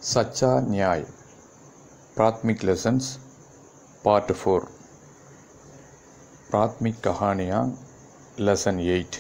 सच्चा न्याय प्राथमिक लेसन्स पार्ट फोर प्राथमिक कहानियाँ லெசன் எயிட்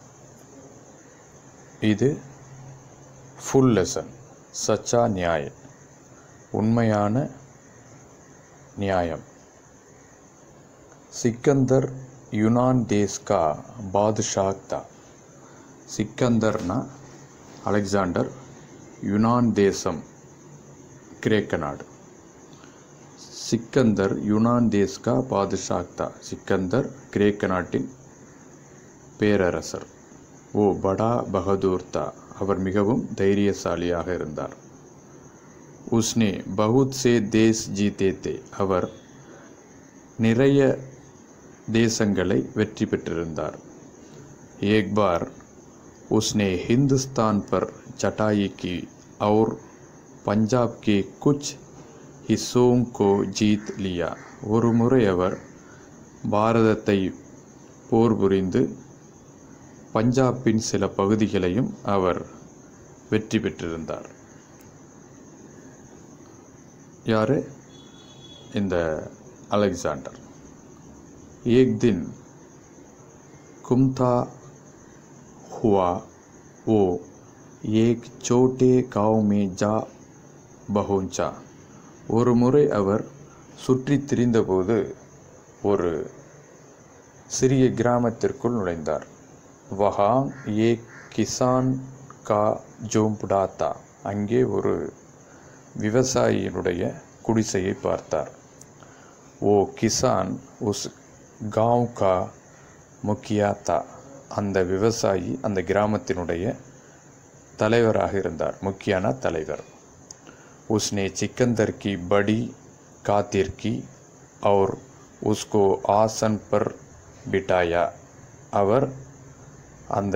இது ஃபுல் லெசன் சச்சா நியாய் உண்மையான நியாயம் சிக்கந்தர் யுனான் தேஸ் கா பாதுஷாக் தா சிக்கந்தர்னா அலெக்சாண்டர் யுனான் தேசம் கிரேக்க நாடு சிக்கந்தர் யுனான் தேஸ்கா பாதுஷாக்தா சிக்கந்தர் கிரேக்க நாட்டின் பேரரசர் ஓ படா பகதூர் தா அவர் மிகவும் தைரியசாலியாக இருந்தார் உஸ்னே பகுத் சே தேஸ் ஜீதே தே அவர் நிறைய தேசங்களை வெற்றி பெற்றிருந்தார் ஏக் பார் उसने हिंदुस्तान पर चटाई की और पंजाब के कुछ हिस्सों को जीत लिया ஒரு முறை அவர் பாரதத்தை போர் புரிந்து பஞ்சாபின் சில பகுதிகளையும் அவர் வெற்றி பெற்றிருந்தார் யாரு இந்த அலெக்சாண்டர் ஏக் தின் கும்தா हुआ वो एक छोटे गांव में जा பஹோஞ்சா ஒரு முறை அவர் சுற்றி திரிந்தபோது ஒரு சிறிய கிராமத்திற்குள் நுழைந்தார் வஹாங் ஏ கிசான் கா ஜோம்புடாத்தா அங்கே ஒரு விவசாயியினுடைய குடிசையை பார்த்தார் ஓ கிசான் உஸ் காவ் கா முக்கியாத்தா அந்த விவசாயி அந்த கிராமத்தினுடைய தலைவராக இருந்தார் முக்கியான தலைவர் உஸ்னே சிக்கந்தர் கி படி காத்திர் கி और उसको ஆசன் பர் பிட்டாயா அவர் அந்த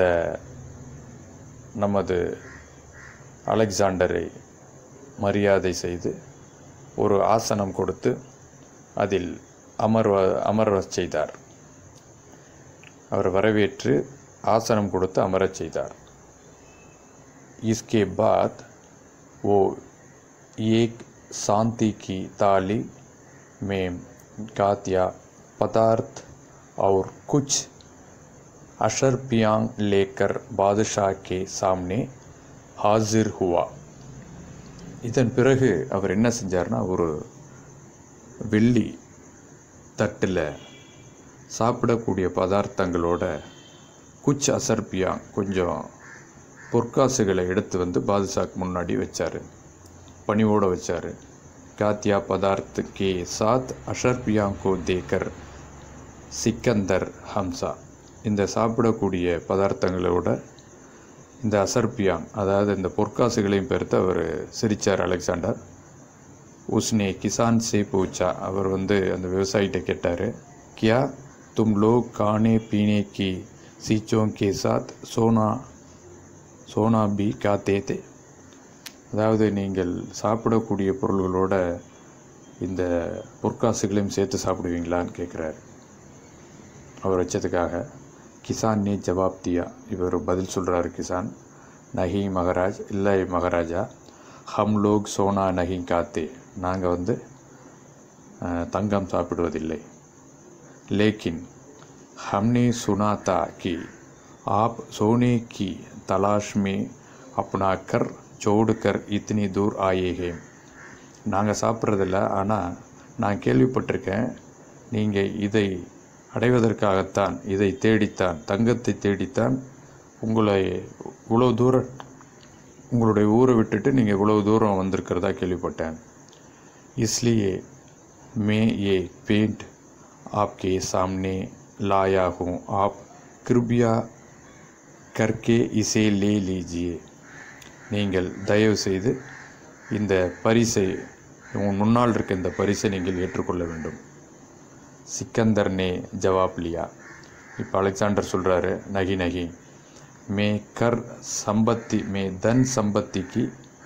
நமது அலெக்சாண்டரை மரியாதை செய்து ஒரு ஆசனம் கொடுத்து அதில் அமர்வ அமர்வச் செய்தார் அவர் வரவேற்று ஆசனம் கொடுத்து அமரச் செய்தார் इसके बाद वो एक शांति की ताली में गातिया पदार्थ और कुछ अशरपियांग लेकर बादशाह के सामने हाजिर हुआ இதன் பிறகு அவர் என்ன செஞ்சார்னா ஒரு வெள்ளி தட்டில் சாப்பிடக்கூடிய பதார்த்தங்களோட குச் அசர்பியா கொஞ்சம் பொற்காசுகளை எடுத்து வந்து பாதுஷாக்கு முன்னாடி வச்சார் பணிவோடு வச்சார் காத்தியா பதார்த் கே சாத் அஷர்பியாங்கோ தேக்கர் சிக்கந்தர் ஹம்சா இந்த சாப்பிடக்கூடிய பதார்த்தங்களோட இந்த அசர்பியாங் அதாவது இந்த பொற்காசுகளையும் பெருத்து அவர் சிரித்தார் அலெக்சாண்டர் உஸ்னே கிசான் சே பூச்சா அவர் வந்து அந்த விவசாயிகிட்ட கேட்டார் கியா तुम लोग खाने पीने की चीज़ों के साथ सोना சோனா பி காத்தேத்தே அதாவது நீங்கள் சாப்பிடக்கூடிய பொருள்களோட இந்த பொற்காசுகளையும் சேர்த்து சாப்பிடுவீங்களான்னு கேட்குறாரு அவர் வச்சதுக்காக கிசான் நே ஜவாப் தியா இவர் பதில் சொல்கிறாரு கிசான் நஹி மகராஜ் இல்லை மகாராஜா ஹம் லோக் சோனா நஹி காத்தே நாங்கள் வந்து தங்கம் சாப்பிடுவதில்லை लेकिन हमने सुना था कि आप सोने की तलाश में अपना कर छोड़कर इतनी दूर आए हैं நாங்கள் சாப்பிட்றதில்ல ஆனால் நான் கேள்விப்பட்டிருக்கேன் நீங்கள் இதை அடைவதற்காகத்தான் இதை தேடித்தான் தங்கத்தை தேடித்தான் உங்களை இவ்வளோ தூரம் உங்களுடைய ஊரை விட்டுட்டு நீங்கள் இவ்வளோ தூரம் வந்திருக்கிறதா கேள்விப்பட்டேன் इसलिए मैं ये पेंट आपके सामने लाया हूँ आप कृपया करके इसे ले लीजिए நீங்கள் தயவு செய்து இந்த பரிசை உன் முன்னால் இருக்க இந்த பரிசை நீங்கள் ஏற்றுக்கொள்ள வேண்டும் சிக்கந்தர் நே ஜவாப் லியா இப்போ அலெக்சாண்டர் சொல்கிறாரு நகி நகி மே கர் சம்பத்தி மே தன் சம்பத்திக்கு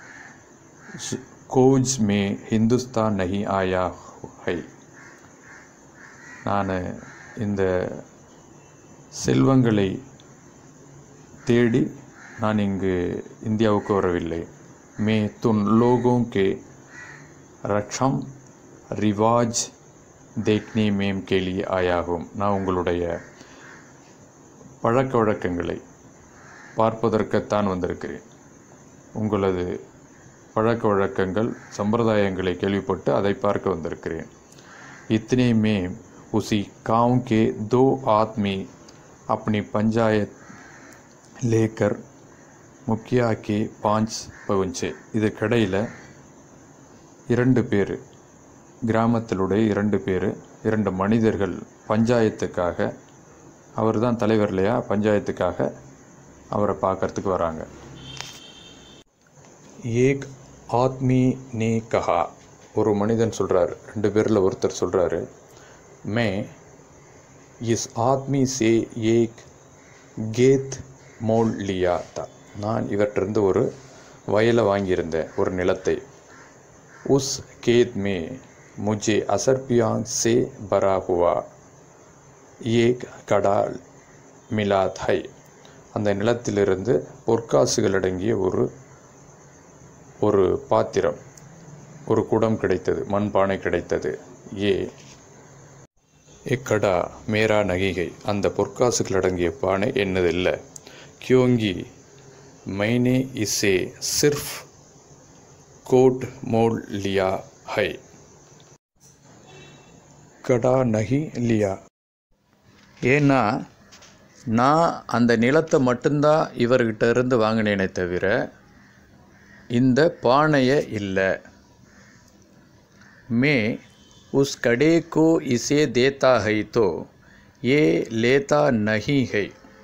கோஜ் மே ஹிந்துஸ்தான் நகி ஆயா ஹை நான் இந்த செல்வங்களை தேடி நான் இங்கு இந்தியாவுக்கு வரவில்லை मैं तुम लोगों के रक्षम रिवाज देखने में के लिए आया हूँ நான் உங்களுடைய பழக்க வழக்கங்களை பார்ப்பதற்குத்தான் வந்திருக்கிறேன் உங்களது பழக்க வழக்கங்கள் சம்பிரதாயங்களை கேள்விப்பட்டு அதை பார்க்க வந்திருக்கிறேன் इतने में उसी गांव के दो आदमी अपनी पंचायत लेकर முக்கியா கே பாஞ்ச் பவுஞ்சே இதுக்கிடையில் இரண்டு பேர் கிராமத்திலுடைய இரண்டு பேர் இரண்டு மனிதர்கள் பஞ்சாயத்துக்காக அவர் தான் தலைவர் இல்லையா பஞ்சாயத்துக்காக அவரை பார்க்கறதுக்கு வராங்க ஏக் ஆத்மி நே கஹா ஒரு மனிதன் சொல்கிறார் ரெண்டு பேரில் ஒருத்தர் சொல்கிறாரு மே இஸ் ஆத்மி சே ஏக் கேத் மோல் லியா தா நான் இவற்றிருந்து ஒரு வயலை வாங்கியிருந்தேன் ஒரு நிலத்தை உஸ் கேத் மே முஜே அசர்பியாங் சே பரா ஹுவா ஏக் கடால் மிலாத் ஹை அந்த நிலத்திலிருந்து பொற்காசுகள் அடங்கிய ஒரு ஒரு பாத்திரம் ஒரு குடம் கிடைத்தது மண்பானை கிடைத்தது ஏ இக்கடா மேரா நகிகை அந்த பொற்காசுகள் அடங்கிய பானை என்னதில்லை கியோங்கி मैंने इसे सिर्फ कोट मोल लिया है கடா நகி லியா ஏன்னா நான் அந்த நிலத்தை மட்டும்தான் இவர்கிட்ட இருந்து வாங்கினேனே தவிர இந்த பானையை இல்லை மே उस कड़े को इसे देता है तो ये लेता नहीं है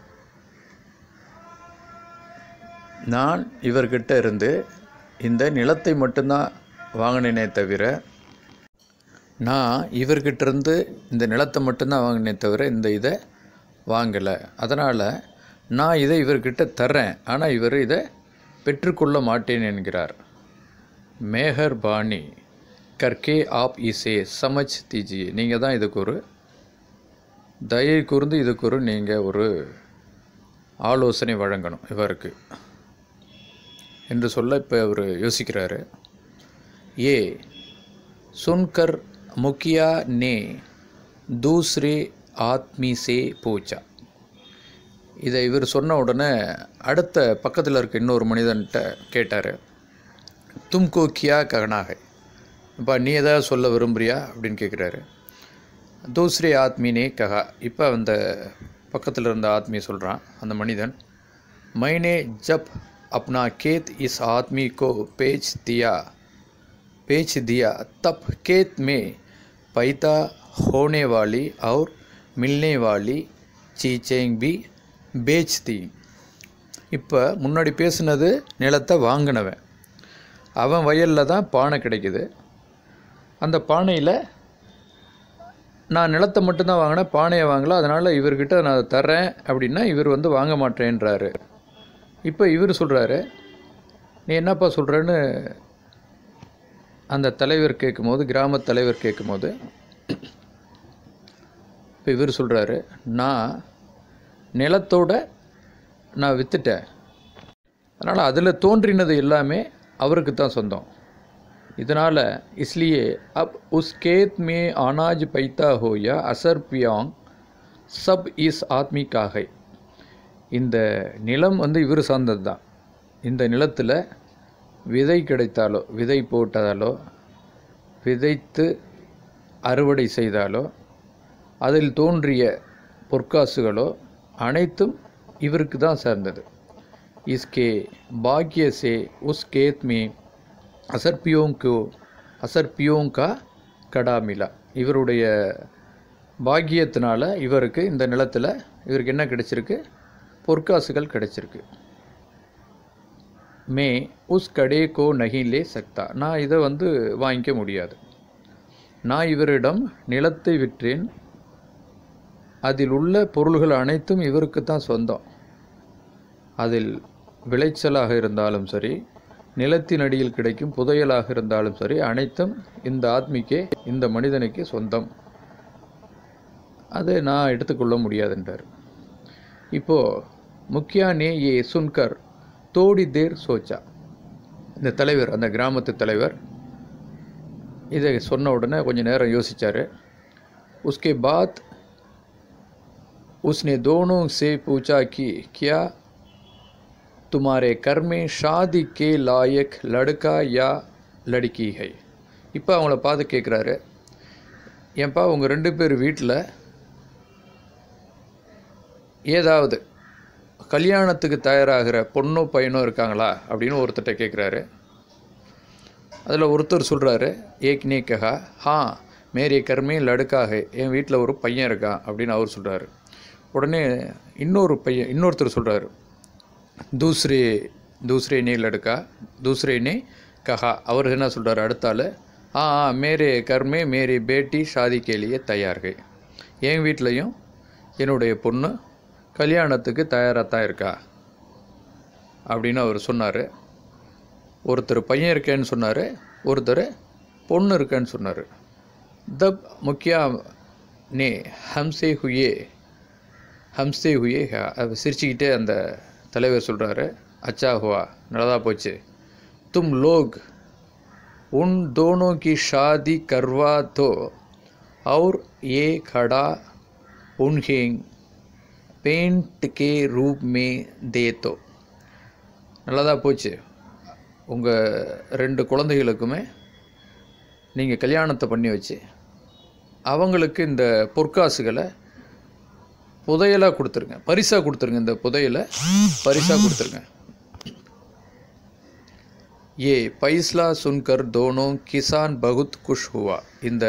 நான் இவர்கிட்ட இருந்து இந்த நிலத்தை மட்டும்தான் வாங்கினேனே தவிர நான் இவர்கிட்ட இருந்து இந்த நிலத்தை மட்டும்தான் வாங்கினே தவிர இந்த இதை வாங்கலை அதனால் நான் இதை இவர்கிட்ட தர்றேன் ஆனால் இவர் இதை பெற்றுக்கொள்ள மாட்டேன் என்கிறார் மேகர் பாணி கர்கே ஆப் இசே சமஜ் தீஜியே நீங்கள் தான் இதுக்கு ஒரு தயை கூர்ந்து இதுக்கு ஒரு நீங்கள் ஒரு ஆலோசனை வழங்கணும் இவருக்கு என்று சொல்ல இப்போ அவர் யோசிக்கிறாரு ஏ சுன்கர் முக்கியா நே தூஸ்ரே ஆத்மி சே பூச்சா இதை இவர் சொன்ன உடனே அடுத்த பக்கத்தில் இருக்க இன்னொரு மனிதன்கிட்ட கேட்டார் தும்கோ கியா ககனாக இப்போ நீ ஏதாவது சொல்ல விரும்புறியா அப்படின்னு கேட்குறாரு தூஸ்ரே ஆத்மினே கஹா இப்போ அந்த பக்கத்தில் இருந்த ஆத்மி சொல்கிறான் அந்த மனிதன் மைனே ஜப் अपना खेत इस आदमी को बेच दिया बेच दिया तब खेत में पैदा होने वाली और मिलने वाली चीज़ें भी बेच दी இப்போ முன்னாடி பேசுனது நிலத்தை வாங்கினவன் அவன் வயலில் தான் பானை கிடைக்குது அந்த பானையில் நான் நிலத்தை மட்டும்தான் வாங்கினேன் பானையை வாங்கல அதனால் இவர்கிட்ட நான் தர்றேன் அப்படின்னா இவர் வந்து வாங்க மாட்டேன்றாரு இப்போ இவர் சொல்கிறாரு நீ என்னப்பா சொல்கிறேன்னு அந்த தலைவர் கேட்கும்போது கிராம தலைவர் கேட்கும்போது இப்போ இவர் சொல்கிறாரு நான் நிலத்தோட நான் விற்றுட்டேன் அதனால் அதில் தோன்றினது எல்லாமே அவருக்கு தான் சொந்தம் இதனால் इसलिए अब उस खेत में अनाज पैदा हो या असर पियांग सब इस आदमी का है இந்த நிலம் வந்து இவர் சார்ந்தது தான் இந்த நிலத்தில் விதை கிடைத்தாலோ விதை போட்டதாலோ விதைத்து அறுவடை செய்தாலோ அதில் தோன்றிய பொற்காசுகளோ அனைத்தும் இவருக்கு தான் சேர்ந்தது इसके भाग्य से उस खेत में असरपियों को असरपियों का கடா மிலா இவருடைய பாக்கியத்தினால இவருக்கு இந்த நிலத்தில் இவருக்கு என்ன கிடைச்சிருக்கு பொற்காசுகள் கிடைச்சிருக்கு மே உஸ் கடே கோ நகி லே சக்தா நான் இதை வந்து வாங்கிக்க முடியாது நான் இவரிடம் நிலத்தை விற்றேன் அதில் உள்ள பொருள்கள் அனைத்தும் இவருக்கு தான் சொந்தம் அதில் விளைச்சலாக இருந்தாலும் சரி நிலத்தின் அடியில் கிடைக்கும் புதையலாக இருந்தாலும் சரி அனைத்தும் இந்த ஆத்மிக்கே இந்த மனிதனுக்கு சொந்தம் அதை நான் எடுத்துக்கொள்ள முடியாதுன்றார் இப்போது முக்கியா நே ஏ சுன்கர் தோடி தேர் சோச்சா இந்த தலைவர் அந்த கிராமத்து தலைவர் இதை சொன்ன உடனே கொஞ்சம் நேரம் யோசித்தார் உஸ்கே பாத் उसने दोनों से पूछा कि क्या तुम्हारे घर में शादी के लायक लड़का या लड़की है இப்போ அவங்கள பார்த்து கேட்குறாரு ஏன்பா உங்கள் ரெண்டு பேர் வீட்டில் ஏதாவது கல்யாணத்துக்கு தயாராகிற பொண்ணோ பையனோ இருக்காங்களா அப்படின்னு ஒருத்தர்கிட்ட கேட்குறாரு அதில் ஒருத்தர் சொல்கிறாரு ஏக் நே கஹா ஹா மேரிய கர்மே லடுக்காக என் வீட்டில் ஒரு பையன் இருக்கான் அப்படின்னு அவர் சொல்கிறாரு உடனே இன்னொரு பையன் இன்னொருத்தர் சொல்கிறாரு தூஸ்ரே தூஸ்ரே நே லடுக்கா தூஸ்ரே நே கஹா அவர் என்ன சொல்கிறார் அடுத்த ஆள் ஆ ஆ, மேரே கர்மே மேரி பேட்டி ஷாதி கேலியே தயார்கள் என் வீட்லேயும் என்னுடைய பொண்ணு கல்யாணத்துக்கு தயாராக தான் இருக்கா அப்படின்னு அவர் சொன்னார் ஒருத்தர் பையன் இருக்கேன்னு சொன்னார் ஒருத்தர் பொண்ணு இருக்கேன்னு சொன்னார் தப் முக்கியா நே ஹம்சே ஹுயே ஹம்சே ஹுயே ஹ- அவர் சிரிச்சுக்கிட்டே அந்த தலைவர் சொல்கிறாரு அச்சா ஹுவா நல்லதா போச்சு தும் லோக் उन दोनों की शादी करवा दो और ये खड़ा उन्हें पेंट के रूप में दे दो நல்லதா போச்சு உங்கள் ரெண்டு குழந்தைகளுக்குமே நீங்கள் கல்யாணத்தை பண்ணி வச்சு அவங்களுக்கு இந்த பொற்காசுகளை புதையலாக கொடுத்துருங்க பரிசாக கொடுத்துருங்க இந்த புதையலை பரிசாக கொடுத்துருங்க ये फैसला सुनकर दोनों किसान बहुत खुश हुआ இந்த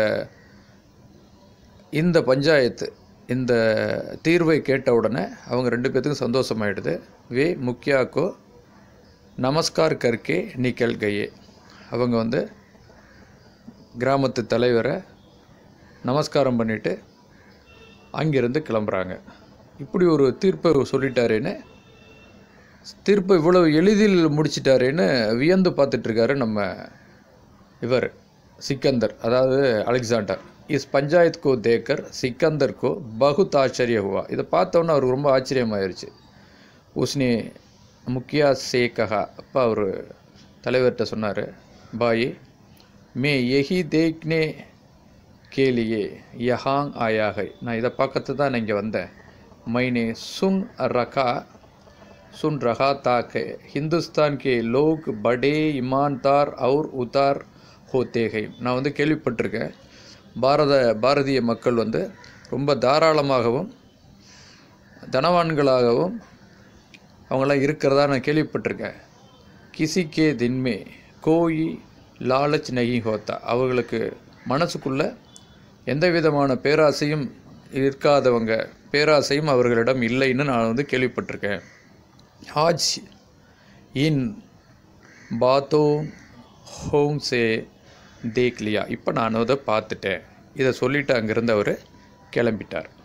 இந்த பஞ்சாயத்து இந்த தீர்வை கேட்ட உடனே அவங்க ரெண்டு பேத்துக்கும் சந்தோஷமாயிடுது வே முக்கியாக்கோ நமஸ்கார் கர்க்கே நிக்கல் கையே அவங்க வந்து கிராமத்து தலைவரை நமஸ்காரம் பண்ணிட்டு அங்கிருந்து கிளம்புறாங்க இப்படி ஒரு தீர்ப்பை சொல்லிட்டாருன்னு தீர்ப்பை இவ்வளவு எளிதில் முடிச்சிட்டாருன்னு வியந்து பார்த்துட்டு இருக்காரு நம்ம இவர் சிக்கந்தர் அதாவது அலெக்சாண்டர் இஸ் பஞ்சாயத் கோ தேக்கர் சிக்கந்தர் கோ பகுத் ஆச்சரிய ஹுவா இதை பார்த்தோன்னே அவருக்கு ரொம்ப ஆச்சரியமாயிருச்சு உஸ்னே முக்கியா சே கஹா அப்போ அவர் தலைவர்கிட்ட சொன்னார் பாய் மே எஹி தேக்னே கேலியே யஹாங் ஆயாகை நான் இதை பார்க்கறது தான் நான் இங்கே வந்தேன் மைனே சுன் ரகா सुन रहा था कि हिंदुस्तान के लोग बड़े ईमानदार और उतार होते हैं நான் வந்து கேள்விப்பட்டிருக்கேன் பாரத பாரதிய மக்கள் வந்து ரொம்ப தாராளமாகவும் தனவான்களாகவும் அவங்களாம் இருக்கிறதா நான் கேள்விப்பட்டிருக்கேன் கிசி கே தின்மே கோயி லாலச் நகி ஹோத்தா அவர்களுக்கு மனசுக்குள்ள எந்த விதமான பேராசையும் இருக்காதவங்க பேராசையும் அவர்களிடம் இல்லைன்னு நான் வந்து கேள்விப்பட்டிருக்கேன் आज इन बातों ஹோம் சே தேக் லியா இப்போ நான் அதை பார்த்துட்டேன் இதை சொல்லிட்டு அங்கேருந்து அவர் கிளம்பிட்டார்